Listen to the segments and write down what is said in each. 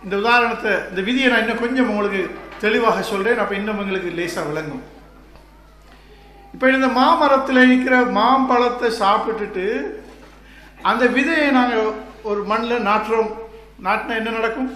இந்த உதாரணத்தை இந்த விதியை நான் இன்னும் கொஞ்சம் உங்களுக்கு தெளிவாக சொல்றேன் அப்ப இன்னும் உங்களுக்கு லேசா விளங்கும் இப்ப இந்த மாமரத்தில் இருக்கிற மாம்பழத்தை சாப்பிட்டுட்டு அந்த விதையை நாங்கள் ஒரு மண்ணில் நாட்டுறோம் நாட்டினா என்ன நடக்கும்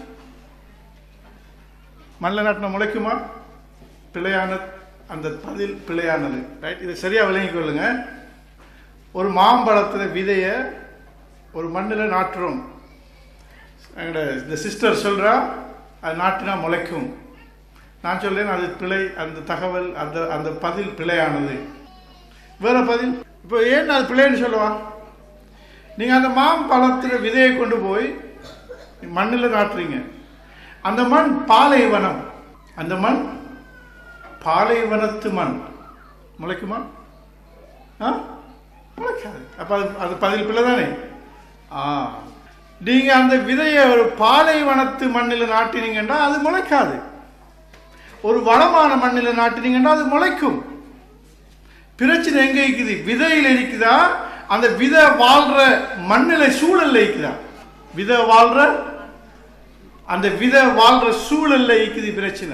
மண்ணில் நாட்டின முளைக்குமா பிழையான அந்த பதில் பிழையானது ரைட் இதை சரியா விளங்கிக் கொள்ளுங்க ஒரு மாம்பழத்தில் விதைய ஒரு மண்ணில் நாட்டுறோம் எங்களோட இந்த சிஸ்டர் சொல்றா அது நாட்டினா முளைக்கும் நான் சொல்றேன் அது பிழை அந்த தகவல் அந்த அந்த பதில் பிழையானது வேற பதில் இப்போ ஏன் அது பிழைன்னு சொல்லவா நீங்க அந்த மாம்பழத்தில் விதையை கொண்டு போய் மண்ணில் நாட்டுறீங்க அந்த மண் பாலைவனம் அந்த மண் பாலைவனத்து மண் முளைக்குமா ஆ முளைக்காது அப்ப அது அது பதில் பிள்ளை தானே ஆ நீங்க அந்த விதையை ஒரு பாலைவனத்து மண்ணில் நாட்டினீங்கன்னா அது முளைக்காது ஒரு வளமான மண்ணில் நாட்டினீங்கன்னா அது முளைக்கும் பிரச்சனை எங்க இருக்குது விதையில் இருக்குதா அந்த விதை வாழ்ற மண்ணில சூழல்ல இருக்குதா விதை வாழ்ற அந்த விதை வாழ்ற சூழல்ல இருக்குது பிரச்சனை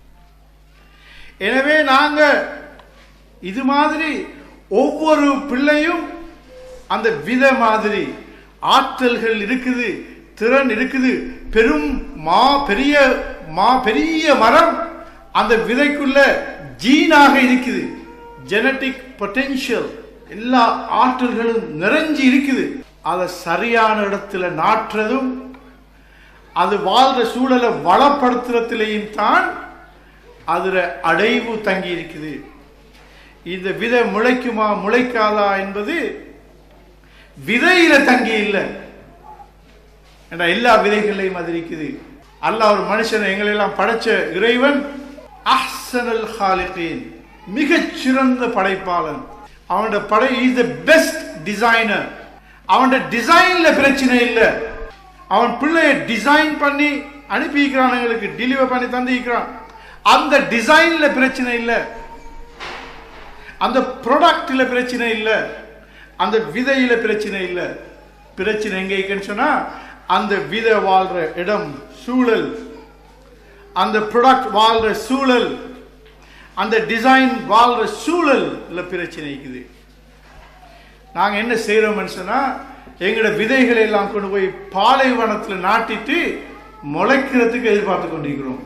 எனவே நாங்க இது மாதிரி ஒவ்வொரு பிள்ளையும் அந்த விதை மாதிரி ஆற்றல்கள் இருக்குது திறன் இருக்குது பெரும் மா பெரிய மா பெரிய மரம் அந்த விதைக்குள்ள ஜீனாக இருக்குது ஜெனட்டிக் பொட்டென்ஷியல் எல்லா ஆற்றல்களும் நிறைஞ்சு இருக்குது அதை சரியான இடத்துல நாட்டுறதும் அது வாழ்ற சூழலை வளப்படுத்துறதுலையும் தான் அதுல அடைவு தங்கி இருக்குது இந்த விதை முளைக்குமா முளைக்காதா என்பது விதையில தங்கி இல்லை ஏன்னா எல்லா விதைகளையும் அது இருக்குது அல்லாஹ் ஒரு மனுஷனை எங்களை எல்லாம் படைச்ச இறைவன் அஹ்சனல் ஹாலிகீன் மிகச் சிறந்த படைப்பாளன் அவனோட படை இஸ் த பெஸ்ட் டிசைனர் அவனோட டிசைன்ல பிரச்சனை இல்லை அவன் பிள்ளைய டிசைன் பண்ணி அனுப்பிக்கிறான் எங்களுக்கு டெலிவர் பண்ணி தந்திக்கிறான் அந்த டிசைன்ல பிரச்சனை இல்லை அந்த ப்ராடக்ட்ல பிரச்சனை இல்லை அந்த விதையில பிரச்சனை இல்லை பிரச்சனை எங்க இருக்குன்னு சொன்னா அந்த விதை வாழ்ற இடம் சூழல் அந்த ப்ராடக்ட் வாழ்ற சூழல் அந்த டிசைன் வாழ்ற சூழல்ல பிரச்சனை இருக்குது நாங்க என்ன செய்யறோம்னு சொன்னா எங்களோட விதைகளை எல்லாம் கொண்டு போய் பாலைவனத்தில் நாட்டிட்டு முளைக்கிறதுக்கு எதிர்பார்த்து கொண்டிருக்கிறோம்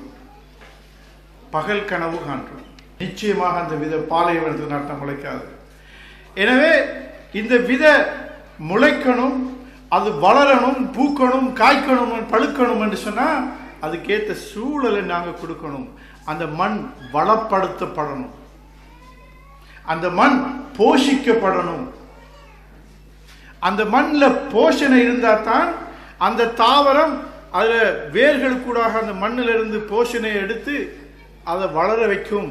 பகல் கனவு காண்றோம் நிச்சயமாக அந்த விதை பாலைவனத்தில் நாட்டம் முளைக்காது எனவே இந்த விதை முளைக்கணும் அது வளரணும் பூக்கணும் காய்க்கணும் பழுக்கணும் என்று சொன்னா அதுக்கேற்ற சூழலை நாங்கள் கொடுக்கணும் அந்த மண் வளப்படுத்தப்படணும் அந்த மண் போஷிக்கப்படணும் அந்த மண்ணில் போஷணை இருந்தால் தான் அந்த தாவரம் அதில் வேர்கள் கூட அந்த மண்ணில் இருந்து போஷணை எடுத்து அதை வளர வைக்கும்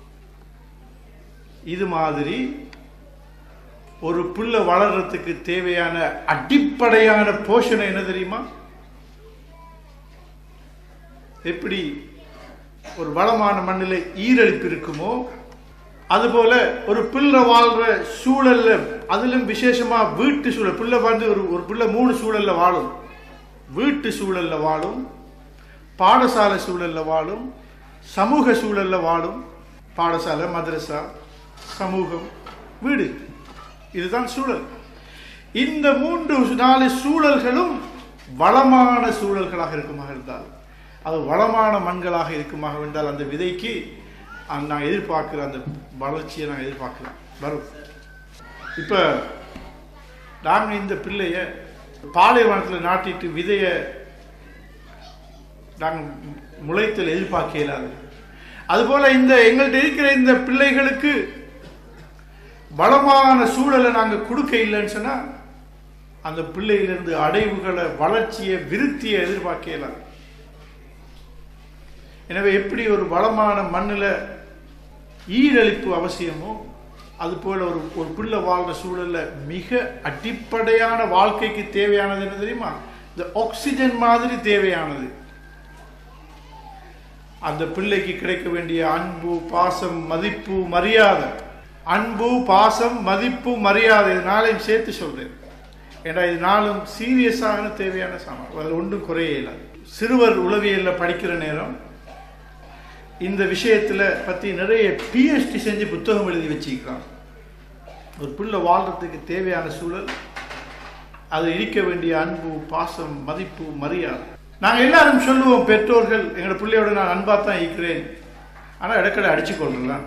இது மாதிரி ஒரு புல்லை வளர்றதுக்கு தேவையான அடிப்படையான போஷணை என்ன தெரியுமா எப்படி ஒரு வளமான மண்ணில் ஈரழிப்பு இருக்குமோ அதுபோல ஒரு பிள்ளை வாழ்ற சூழல்ல அதிலும் விசேஷமா வீட்டு சூழல் பிள்ளை வந்து ஒரு ஒரு பிள்ளை மூணு சூழல்ல வாழும் வீட்டு சூழல்ல வாழும் பாடசாலை சூழல்ல வாழும் சமூக சூழல்ல வாழும் பாடசாலை மதரசா சமூகம் வீடு இதுதான் சூழல் இந்த மூன்று நாலு சூழல்களும் வளமான சூழல்களாக இருக்குமாக இருந்தால் அது வளமான மண்களாக இருக்குமாக இருந்தால் அந்த விதைக்கு அந்த நான் எதிர்பார்க்குற அந்த வளர்ச்சியை நான் எதிர்பார்க்கலாம் வரும் இப்போ நாங்கள் இந்த பிள்ளைய பாலைவனத்தில் நாட்டிட்டு விதையை நாங்கள் முளைத்தல் எதிர்பார்க்க இயலாது அதுபோல இந்த எங்கள்கிட்ட இருக்கிற இந்த பிள்ளைகளுக்கு வளமான சூழலை நாங்கள் கொடுக்க இல்லைன்னு சொன்னால் அந்த பிள்ளையிலிருந்து அடைவுகளை வளர்ச்சியை விருத்தியை எதிர்பார்க்க இயலாது எனவே எப்படி ஒரு வளமான மண்ணில் ஈரழிப்பு அவசியமோ அதுபோல ஒரு ஒரு பிள்ளை வாழ்ற சூழல்ல மிக அடிப்படையான வாழ்க்கைக்கு தேவையானது என்ன தெரியுமா இந்த ஆக்சிஜன் மாதிரி தேவையானது அந்த பிள்ளைக்கு கிடைக்க வேண்டிய அன்பு பாசம் மதிப்பு மரியாதை அன்பு பாசம் மதிப்பு மரியாதை நாளையும் சேர்த்து சொல்றேன் ஏன்னா இது நாளும் சீரியஸான தேவையான சாமான் அதில் ஒன்றும் குறையே இல்லை சிறுவர் உளவியலில் படிக்கிற நேரம் இந்த விஷயத்தில் பற்றி நிறைய பிஹெச்டி செஞ்சு புத்தகம் எழுதி வச்சிருக்கிறான் ஒரு பிள்ளை வாழ்றதுக்கு தேவையான சூழல் அது இருக்க வேண்டிய அன்பு பாசம் மதிப்பு மரியாதை நாங்கள் எல்லாரும் சொல்லுவோம் பெற்றோர்கள் எங்களோட பிள்ளையோட நான் அன்பாக தான் இருக்கிறேன் ஆனால் இடக்கடை அடிச்சு கொள்றலாம்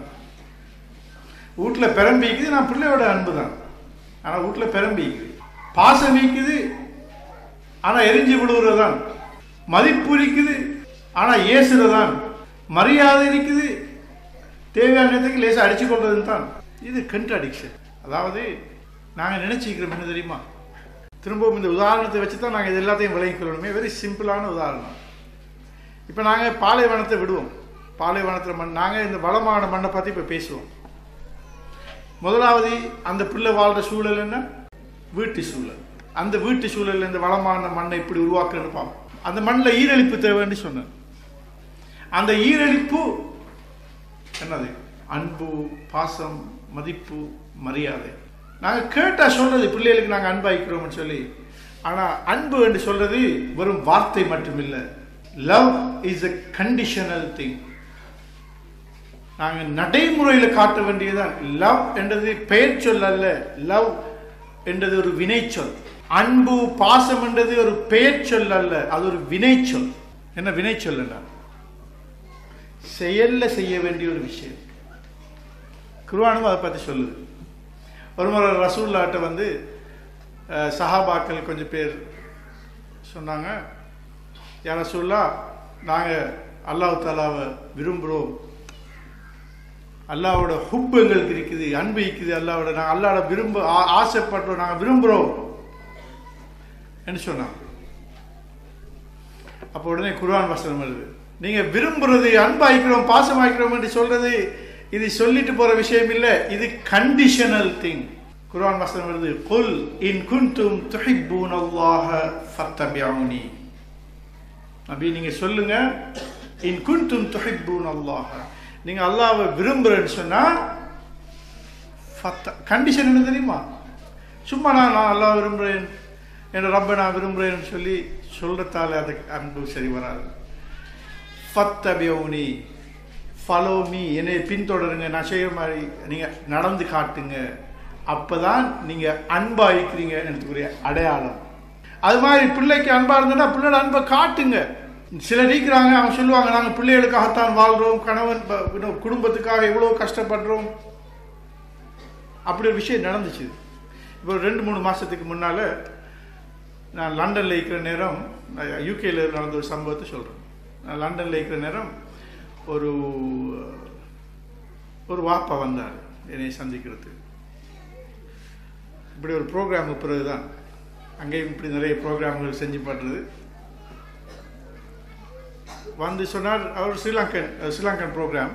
வீட்டில் பிறம்பிக்குது நான் பிள்ளையோட அன்பு தான் ஆனால் வீட்டில் பிறம்பிக்குது பாசம் இருக்குது ஆனால் எரிஞ்சு விடுவதுதான் மதிப்பு இருக்குது ஆனால் ஏசுறதான் மரியாதை இருக்குது தேவையான நேரத்துக்கு லேசாக அடிச்சு கொள்றது தான் இது கண்ட்ராடிக்ஷன் அதாவது நாங்கள் நினைச்சிக்கிறோம் என்ன தெரியுமா திரும்பவும் இந்த உதாரணத்தை வச்சு தான் நாங்கள் இது எல்லாத்தையும் விளங்கிக் கொள்ளணுமே வெரி சிம்பிளான உதாரணம் இப்போ நாங்கள் பாலைவனத்தை விடுவோம் பாலைவனத்தில் மண் நாங்கள் இந்த வளமான மண்ணை பற்றி இப்போ பேசுவோம் முதலாவது அந்த பிள்ளை வாழ்கிற சூழல் என்ன வீட்டு சூழல் அந்த வீட்டு சூழல் இந்த வளமான மண்ணை இப்படி உருவாக்குறன்னு பார்ப்போம் அந்த மண்ணில் ஈரழிப்பு தேவைன்னு சொன்னேன் அந்த ஈரழிப்பு என்னது அன்பு பாசம் மதிப்பு மரியாதை நாங்கள் கேட்டால் சொல்றது பிள்ளைகளுக்கு நாங்கள் அன்பாய்க்கிறோம்னு சொல்லி ஆனால் அன்பு என்று சொல்றது வெறும் வார்த்தை மட்டுமில்லை love is a conditional thing நாங்கள் நடைமுறையில் காட்ட வேண்டியதுதான் லவ் என்றது பெயர் சொல் அல்ல லவ் என்றது ஒரு வினைச்சொல் அன்பு பாசம் என்றது ஒரு பெயர் சொல் அல்ல அது ஒரு வினைச்சொல் என்ன வினைச்சொல் என்றால் செயல்ல செய்ய வேண்டிய ஒரு விஷயம் குருவானும் அதை பற்றி சொல்லுது ஒரு முறை ரசூல்லாட்ட வந்து அஹ், சஹாபாக்கள் கொஞ்சம் பேர் சொன்னாங்க யா ரசூல்லா நாங்கள் அல்லாஹ் தாலாவை விரும்புகிறோம் அல்லாவோட ஹுப் எங்களுக்கு இருக்குது அன்பு இருக்குது அல்லாவோட நாங்கள் அல்லாவோட விரும்ப ஆ- ஆசைப்படுறோம் நாங்கள் விரும்புகிறோம் என்று சொன்னாங்க அப்போ உடனே குர்ஆன் வசனம் வருது நீங்க விரும்புறது அன்பாய்க்கிறோம் பாசமாய்க்கிறோம் என்று சொல்றது இது சொல்லிட்டு போற விஷயம் இல்ல இது கண்டிஷனல் திங் குர்ஆன் வசனம் வருது குல் இன் குன்தும் துஹிப்பூன் அல்லாஹ ஃபத்தபியூனி நபி நீங்க சொல்லுங்க இன் குன்தும் துஹிப்பூன் அல்லாஹ நீங்க அல்லாஹ்வை விரும்புறேன்னு சொன்னா கண்டிஷன் என்ன தெரியுமா சும்மா நான் நான் அல்லாஹ் விரும்புகிறேன் என் ரப்பை நான் விரும்புகிறேன்னு சொல்லி சொல்றதால அதுக்கு அன்பு சரி வராது ஃபத்தபியோனி ஃபாலோ மீ என்னை பின்தொடருங்க நான் செய்கிற மாதிரி நீங்கள் நடந்து காட்டுங்க அப்பதான் நீங்க அன்பா இருக்கிறீங்க எனக்குரிய அடையாளம் அது மாதிரி பிள்ளைக்கு அன்பா இருந்ததுன்னா பிள்ளையோட அன்பை காட்டுங்க சிலர் இருக்கிறாங்க அவங்க சொல்லுவாங்க நாங்கள் பிள்ளைகளுக்காகத்தான் வாழ்றோம் கணவன் ப- இன்னும் குடும்பத்துக்காக எவ்வளோ கஷ்டப்படுறோம் அப்படி ஒரு விஷயம் நடந்துச்சு இப்போ ஒரு ரெண்டு மூணு மாசத்துக்கு முன்னால நான் லண்டன்ல இருக்கிற நேரம் யூகேல நடந்த ஒரு சம்பவத்தை சொல்றேன் நான் லண்டன்ல இருக்கிற நேரம் ஒரு ஒரு வாப்பா வந்தார் என்னை சந்திக்கிறதுக்கு இப்படி ஒரு ப்ரோக்ராம் பிறகு தான் அங்கேயும் இப்படி நிறைய ப்ரோக்ராம்கள் செஞ்சு பண்ணுறது வந்து சொன்னார் அவர் ஸ்ரீலங்கன் அஹ் ஸ்ரீலங்கன் ப்ரோக்ராம்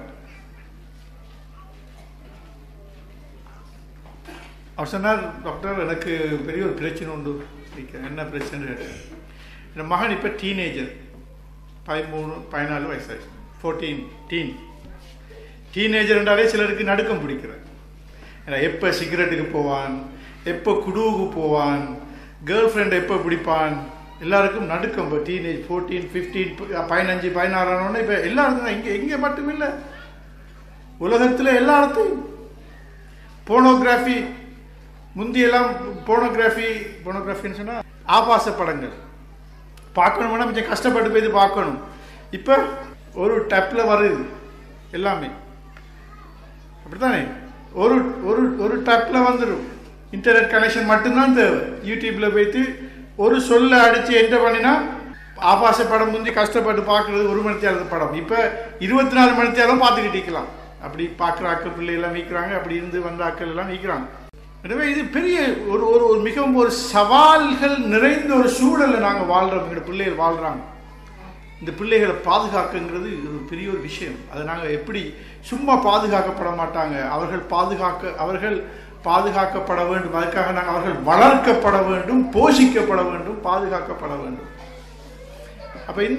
அவர் சொன்னார் டாக்டர் எனக்கு பெரிய ஒரு பிரச்சனை உண்டு இருக்கு. என்ன பிரச்சனை கேட்டேன். என் மகன் இப்போ டீனேஜர் பதிமூணு பதினாலு வயசாச்சு ஃபோர்டீன் டீன் டீனேஜர் என்றாலே சிலருக்கு நடுக்கம் பிடிக்கிறது ஏன்னா எப்போ சிகரெட்டுக்கு போவான் எப்போ குடுவுக்கு போவான் கேர்ள் ஃப்ரெண்ட் எப்போ பிடிப்பான் எல்லாருக்கும் நடுக்கம் இப்போ டீனேஜ் ஃபோர்டீன் ஃபிஃப்டீன் பதினஞ்சு பதினாறானோன்னு இப்போ எல்லாருக்கும் தான் இங்கே இங்கே மட்டும் இல்லை உலகத்தில் எல்லா இடத்தையும் போனோகிராஃபி முந்தியெல்லாம் போனோகிராஃபி போனோகிராஃபின்னு சொன்னால் ஆபாச படங்கள் பார்க்கணும்னா கொஞ்சம் கஷ்டப்பட்டு போய் இது பார்க்கணும் இப்போ ஒரு டப்பில் வருது எல்லாமே அப்படித்தானே ஒரு ஒரு ஒரு டப்பில் வந்துடும் இன்டர்நெட் கனெக்ஷன் மட்டும்தான் தேவை யூடியூப்ல போயிட்டு ஒரு சொல்ல அடிச்சு என்டர் பண்ணினா ஆபாச படம் முந்தி கஷ்டப்பட்டு பார்க்கறது ஒரு மணி நேரம் படம் இப்போ இருபத்தி நாலு மணி நேரம் பார்த்துக்கிட்டு இருக்கலாம் அப்படி பார்க்குற ஆக்கள் பிள்ளை எல்லாம் வீக்கிறாங்க அப்படி இருந்து வந்த ஆக்கள் எல்லாம் வீக்கிறாங்க எனவே இது பெரிய ஒரு ஒரு ஒரு மிகவும் ஒரு சவால்கள் நிறைந்த ஒரு சூழல்ல நாங்கள் வாழ்றோம் எங்களோட பிள்ளைகள் வாழ்றாங்க இந்த பிள்ளைகளை பாதுகாக்குங்கிறது ஒரு பெரிய ஒரு விஷயம் அதை நாங்கள் எப்படி சும்மா பாதுகாக்கப்பட மாட்டாங்க அவர்கள் பாதுகாக்க அவர்கள் பாதுகாக்கப்பட வேண்டும் அதுக்காக நாங்கள் அவர்கள் வளர்க்கப்பட வேண்டும் போஷிக்கப்பட வேண்டும் பாதுகாக்கப்பட வேண்டும் அப்ப இந்த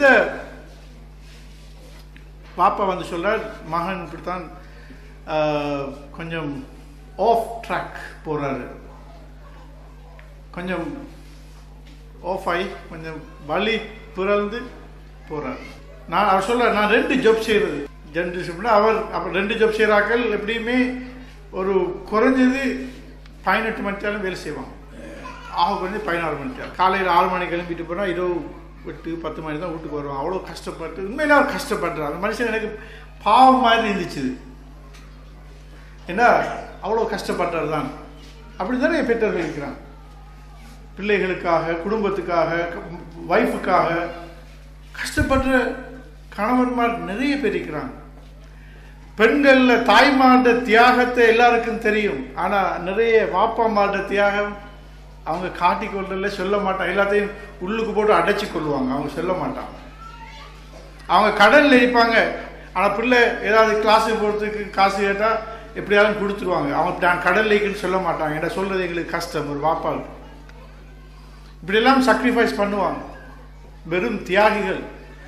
பாப்பா வந்து சொல்றார் மகன் இப்படித்தான் ஆஹ், கொஞ்சம் ஆஃப் ட்ராக் போறாரு கொஞ்சம் ஆஃப் ஆகி கொஞ்சம் வலி பிறந்து போறார் நான் அவர் சொல்ல நான் ரெண்டு ஜாப் செய்யறது ரெண்டு shift-னா அவர் அப்போ ரெண்டு ஜாப் செய்கிறாக்கள் எப்படியுமே ஒரு குறைஞ்சது பதினெட்டு மணி நேரம் வேலை செய்வாங்க ஆக குறைஞ்சு பதினாறு மணி நேரம் காலையில் ஆறு மணிக்கு கிளம்பிட்டு போனால் இரவு எட்டு பத்து மணி தான் வீட்டுக்கு வருவான் அவ்வளோ கஷ்டப்பட்டு உண்மையிலே அவர் கஷ்டப்படுறார் அந்த மனுஷன் எனக்கு பாவம் மாதிரி இருந்துச்சு ஏன்னா அவ்வளோ கஷ்டப்பட்டவர் தான் அப்படி தானே பெற்றோர்கள் இருக்கிறான் பிள்ளைகளுக்காக குடும்பத்துக்காக ஒய்ஃபுக்காக கஷ்டப்படுற கணவன்மார் நிறைய பேர் இருக்கிறாங்க பெண்கள்ல தாய்மார்ட தியாகத்தை எல்லாருக்கும் தெரியும் ஆனா நிறைய வாப்பாமார்ட தியாகம் அவங்க காட்டிக்கொள்ளல சொல்ல மாட்டாங்க எல்லாத்தையும் உள்ளுக்கு போட்டு அடைச்சு கொள்வாங்க அவங்க சொல்ல மாட்டாங்க அவங்க கடல்ல இருப்பாங்க ஆனா பிள்ளை ஏதாவது கிளாஸுக்கு போகிறதுக்கு காசு கேட்டா எப்படியாவது கொடுத்துருவாங்க அவங்க நான் கடல்ல இருக்குன்னு சொல்ல மாட்டாங்க என்ன சொல்றது எங்களுக்கு கஷ்டம் ஒரு வாப்பால் இப்படியெல்லாம் சாக்ரிஃபைஸ் பண்ணுவாங்க வெறும் தியாகிகள்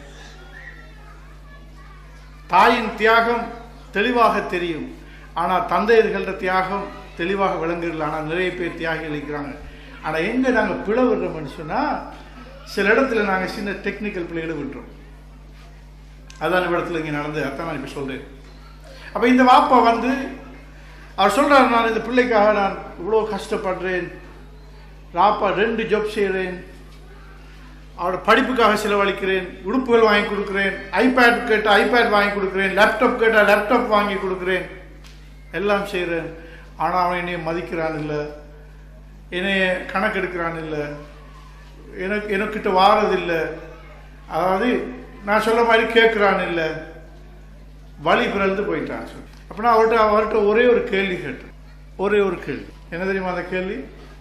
தாயின் தியாகம் தெளிவாக தெரியும் ஆனால் தந்தையர்கள்ட தியாகம் தெளிவாக விளங்குறதில்ல ஆனால் நிறைய பேர் தியாகிகள் இருக்கிறாங்க ஆனால் எங்கே நாங்கள் பிளவுறோம்னு சொன்னால் சில இடத்துல நாங்கள் சின்ன டெக்னிக்கல் பிள்ளைகளை விட்டுறோம் அதான் இடத்துல இங்கே நடந்து அதான் நான் இப்போ சொல்கிறேன் அப்போ இந்த வாப்பா வந்து அவர் சொல்கிறார் நான் இந்த பிள்ளைக்காக நான் இவ்வளோ கஷ்டப்படுறேன் ராப்பா ரெண்டு ஜாப் செய்கிறேன் அவரோட படிப்புக்காக செலவழிக்கிறேன் உடுப்புகள் வாங்கி கொடுக்குறேன் ஐபேட் கேட்டால் ஐபேட் வாங்கி கொடுக்குறேன் லேப்டாப் கேட்டால் லேப்டாப் வாங்கி கொடுக்குறேன் எல்லாம் செய்கிறேன் ஆனால் அவன் என்னைய மதிக்கிறான் இல்லை என்னைய கணக்கெடுக்கிறான் இல்லை எனக்கு எனக்கிட்ட வாரதில்லை அதாவது நான் சொல்ல மாதிரி கேட்குறான் இல்லை வழி பிறந்து போயிட்டான் சொல்லி அப்படின்னா அவர்கிட்ட அவர்கிட்ட ஒரே ஒரு கேள்வி கேட்டேன் ஒரே ஒரு கேள்வி என்ன தெரியுமா அந்த கேள்வி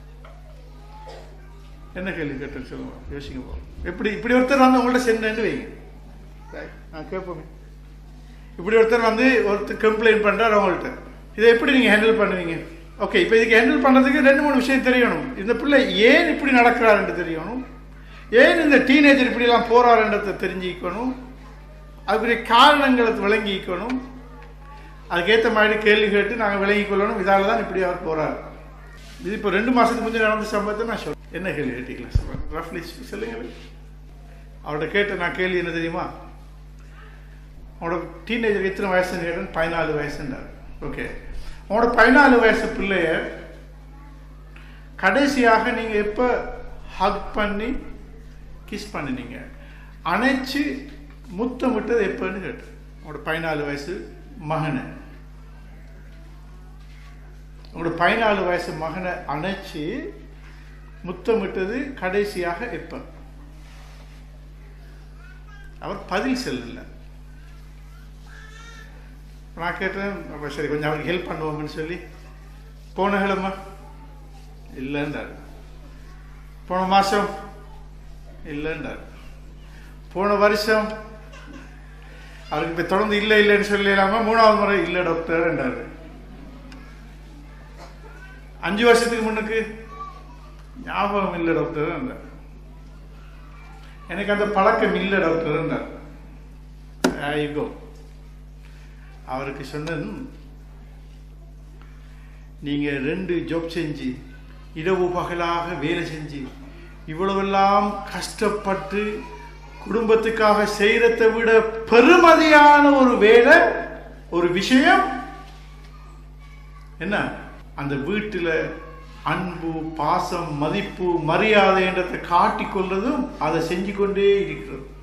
என்ன கேள்வி கேட்டேன்னு சொல்லுங்க யோசிங்க போகிறோம் எப்படி இப்படி ஒருத்தர் வந்து உங்கள்ட்ட சென்னு வைங்க Right. நான் கேட்போமே இப்படி ஒருத்தர் வந்து ஒருத்தர் கம்ப்ளைண்ட் பண்ணுறாரு அவங்கள்ட்ட இதை எப்படி நீங்கள் ஹேண்டில் பண்ணுவீங்க ஓகே இப்போ இதுக்கு ஹேண்டில் பண்ணுறதுக்கு ரெண்டு மூணு விஷயம் தெரியணும் இந்த பிள்ளை ஏன் இப்படி நடக்கிறாருன்னு தெரியணும் ஏன் இந்த டீனேஜர் இப்படிலாம் போறாருன்றதை தெரிஞ்சுக்கணும் அதுக்குரிய காரணங்களை விளங்கிக்கணும் அதுக்கேற்ற மாதிரி கேள்வி கேட்டு நாங்கள் விளங்கிக் கொள்ளணும் இதால தான் இப்படி அவர் போறாரு இது இப்போ ரெண்டு மாசத்துக்கு முந்தைய நடந்த சம்பவத்தை நான் சொல்றேன் என்ன கேள்வி கேட்டீங்களா சார் ரஃப்லி சொல்லுங்க அவர்கிட்ட கேட்ட நான் கேள்வி என்ன தெரியுமா அவனோட டீனேஜர் எத்தனை வயசுன்னு கேட்டேன் பதினாலு வயசுன்றார் ஓகே உங்களோட பதினாலு வயசு பிள்ளைய கடைசியாக நீங்க எப்ப ஹக் பண்ணி கிஸ் பண்ணினீங்க அணைச்சு முத்தம் விட்டது எப்பன்னு கேட்டேன் உங்களோட பதினாலு வயசு மகனை உங்களோட பதினாலு வயசு மகனை அணைச்சு முத்தமிட்டது கடைசியாக எப்ப அவர் பதில் செல்லல நான் கேட்டேன் அப்ப சரி கொஞ்சம் அவருக்கு ஹெல்ப் பண்ணுவோம்னு சொல்லி போன கிழமை இல்லைன்றார் போன மாசம் இல்லைன்றார் போன வருஷம் அவருக்கு இப்ப தொடர்ந்து இல்லை இல்லைன்னு சொல்லலாமா மூணாவது முறை இல்லை டாக்டர் என்றாரு அஞ்சு வருஷத்துக்கு முன்னுக்கு ஞாபகம் இல்லை டாக்டர் என்றார் எனக்கு அந்த பழக்கம் இல்லை டாக்டர் என்றார் ஐகோ அவருக்கு சொன்னது நீங்க ரெண்டு ஜாப் செஞ்சு இரவு பகலாக வேலை செஞ்சு இவ்வளவெல்லாம் கஷ்டப்பட்டு குடும்பத்துக்காக செய்யறதை விட பெருமதியான ஒரு வேலை ஒரு விஷயம் என்ன அந்த வீட்டில் அன்பு பாசம் மதிப்பு மரியாதை என்றதை காட்டிக் கொள்றதும் அதை செஞ்சு கொண்டே இருக்கிறது